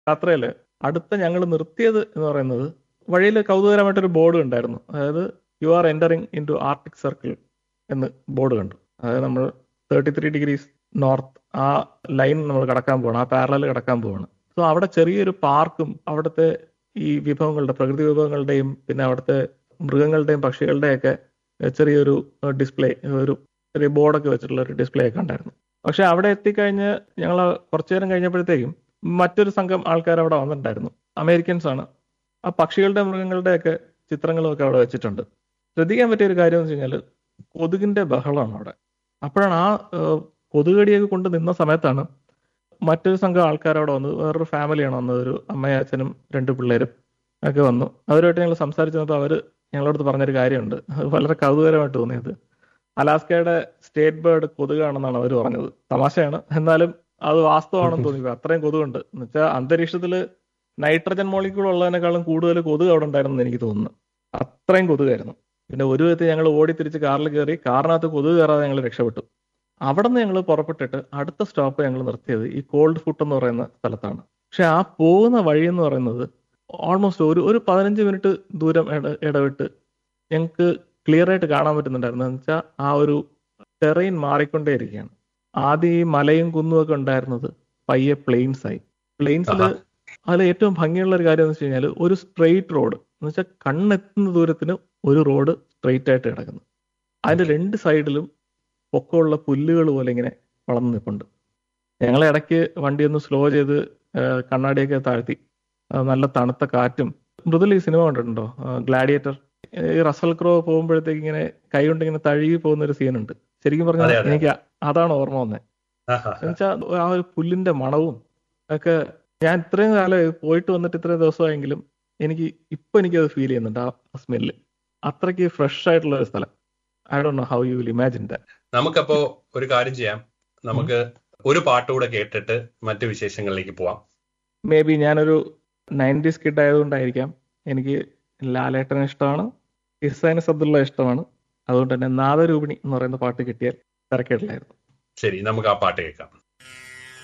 യാത്രയിൽ അടുത്ത ഞങ്ങൾ നിർത്തിയത് എന്ന് പറയുന്നത് വഴിയിൽ കൗതുകരമായിട്ടൊരു ബോർഡ് ഉണ്ടായിരുന്നു അതായത് you are entering into Arctic Circle എന്ന് ബോർഡ് കണ്ടു അതായത് നമ്മൾ തേർട്ടി ത്രീ ഡിഗ്രീസ് നോർത്ത് ആ ലൈൻ നമ്മൾ കടക്കാൻ പോവാണ് ആ പാരലൽ കടക്കാൻ പോവാണ് സോ അവിടെ ചെറിയൊരു പാർക്കും അവിടുത്തെ ഈ വിഭവങ്ങളുടെ പ്രകൃതി വിഭവങ്ങളുടെയും പിന്നെ അവിടുത്തെ മൃഗങ്ങളുടെയും പക്ഷികളുടെയും ഒക്കെ ചെറിയൊരു ഡിസ്പ്ലേ ഒരു ചെറിയ ബോർഡൊക്കെ വെച്ചിട്ടുള്ള ഒരു ഡിസ്പ്ലേ ഒക്കെ ഉണ്ടായിരുന്നു പക്ഷെ അവിടെ എത്തിക്കഴിഞ്ഞ് ഞങ്ങൾ കുറച്ചു നേരം കഴിഞ്ഞപ്പോഴത്തേക്കും മറ്റൊരു സംഘം ആൾക്കാർ അവിടെ വന്നിട്ടുണ്ടായിരുന്നു അമേരിക്കൻസ് ആണ് ആ പക്ഷികളുടെ മൃഗങ്ങളുടെ ഒക്കെ ചിത്രങ്ങളും ഒക്കെ അവിടെ വെച്ചിട്ടുണ്ട് ശ്രദ്ധിക്കാൻ പറ്റിയ ഒരു കാര്യം എന്ന് വെച്ച് കഴിഞ്ഞാൽ കൊതുകിന്റെ ബഹളമാണ് അവിടെ അപ്പോഴാണ് ആ ഏഹ്, കൊതുകടിയൊക്കെ കൊണ്ട് നിന്ന സമയത്താണ് മറ്റൊരു സംഘം ആൾക്കാർ അവിടെ വന്നു വേറൊരു ഫാമിലിയാണ് വന്നത് ഒരു അമ്മയും അച്ഛനും രണ്ട് പിള്ളേരും ഒക്കെ വന്നു അവരുമായിട്ട് ഞങ്ങൾ സംസാരിച്ചു വന്നപ്പോൾ അവർ ഞങ്ങളടുത്ത് പറഞ്ഞൊരു കാര്യമുണ്ട് അത് വളരെ കൗതുകരമായിട്ട് തോന്നിയത് അലാസ്കയുടെ സ്റ്റേറ്റ് ബേർഡ് കൊതുകാണെന്നാണ് അവർ പറഞ്ഞത് തമാശയാണ് എന്നാലും അത് വാസ്തവമാണെന്ന് തോന്നി അത്രയും കൊതുകുണ്ട് എന്ന് വെച്ചാൽ അന്തരീക്ഷത്തിൽ നൈട്രജൻ മോളിക്കൂൾ ഉള്ളതിനേക്കാളും കൂടുതൽ കൊതുക് അവിടെ ഉണ്ടായിരുന്നു എനിക്ക് തോന്നുന്നു അത്രയും കൊതുകായിരുന്നു പിന്നെ ഒരു വിധത്തിൽ ഞങ്ങൾ ഓടി തിരിച്ച് കാറിൽ കയറി കാറിനകത്ത് കൊതുക് കയറാതെ ഞങ്ങൾ രക്ഷപ്പെട്ടു അവിടെ നിന്ന് ഞങ്ങൾ പുറപ്പെട്ടിട്ട് അടുത്ത സ്റ്റോപ്പ് ഞങ്ങൾ നിർത്തിയത് ഈ കോൾഡ് ഫുട്ട് എന്ന് പറയുന്ന സ്ഥലത്താണ് പക്ഷെ ആ പോകുന്ന വഴി എന്ന് പറയുന്നത് ഓൾമോസ്റ്റ് ഒരു ഒരു പതിനഞ്ച് മിനിറ്റ് ദൂരം ഇട ഇടവിട്ട് ഞങ്ങൾക്ക് ക്ലിയർ ആയിട്ട് കാണാൻ പറ്റുന്നുണ്ടായിരുന്നു എന്ന് വെച്ചാൽ ആ ഒരു ടെറൈൻ മാറിക്കൊണ്ടേയിരിക്കുകയാണ് ആദ്യം ഈ മലയും കുന്നും ഒക്കെ ഉണ്ടായിരുന്നത് പയ്യെ പ്ലെയിൻസ് ആയി പ്ലെയിൻസിൽ ആഹാ. അതിൽ ഏറ്റവും ഭംഗിയുള്ള ഒരു കാര്യം എന്ന് വെച്ച് കഴിഞ്ഞാൽ ഒരു സ്ട്രെയിറ്റ് റോഡ് എന്ന് വെച്ചാൽ കണ്ണെത്തുന്ന ദൂരത്തിന് ഒരു റോഡ് സ്ട്രെയിറ്റ് ആയിട്ട് കിടക്കുന്നു അതിന്റെ രണ്ട് സൈഡിലും പൊക്കമുള്ള പുല്ലുകൾ പോലെ ഇങ്ങനെ വളർന്നു നിൽപ്പുണ്ട് ഞങ്ങൾ ഇടയ്ക്ക് വണ്ടി ഒന്ന് സ്ലോ ചെയ്ത് ആ, കണ്ണാടിയൊക്കെ താഴ്ത്തി ആ, നല്ല തണുത്ത കാറ്റും മൃദുൽ ഈ സിനിമ കണ്ടിട്ടുണ്ടോ ഗ്ലാഡിയേറ്റർ ഈ റസൽ ക്രോ പോകുമ്പോഴത്തേക്ക് ഇങ്ങനെ കൈ കൊണ്ട് ഇങ്ങനെ തഴുകി പോകുന്ന ഒരു സീനുണ്ട് ശരിക്കും പറഞ്ഞാൽ അതെ, അതെ. എനിക്ക് അതാണ് ഓർമ്മ വന്നത് ആഹാ. എന്നുവെച്ചാൽ ആ ഒരു പുല്ലിന്റെ മണവും ഒക്കെ ഞാൻ ഇത്രയും കാലം പോയിട്ട് വന്നിട്ട് ഇത്രയും ദിവസമായെങ്കിലും എനിക്ക് ഇപ്പൊ എനിക്കത് ഫീൽ ചെയ്യുന്നുണ്ട് ആ സ്മെല്ല് അത്രയ്ക്ക് ഫ്രഷ് ആയിട്ടുള്ള ഒരു സ്ഥലം I do know how you will imagine that നമുക്കപ്പോ ഒരു കാര്യം ചെയ്യാം നമുക്ക് ഒരു പാട്ടുകൂടെ കേട്ടിട്ട് മറ്റു വിശേഷങ്ങളിലേക്ക് പോവാം മേ ബി ഞാനൊരു നയൻറ്റീസ് കിഡ് ആയതുകൊണ്ടായിരിക്കാം എനിക്ക് ലാലേട്ടനെ ഇഷ്ടമാണ് ഇസാനിസ് അബ്ദുള്ള ഇഷ്ടമാണ് അതുകൊണ്ട് തന്നെ നാദരൂപിണി എന്ന് പറയുന്ന പാട്ട് കിട്ടിയാൽ തിരക്കേടില്ലായിരുന്നു ശരി നമുക്ക് ആ പാട്ട് കേൾക്കാം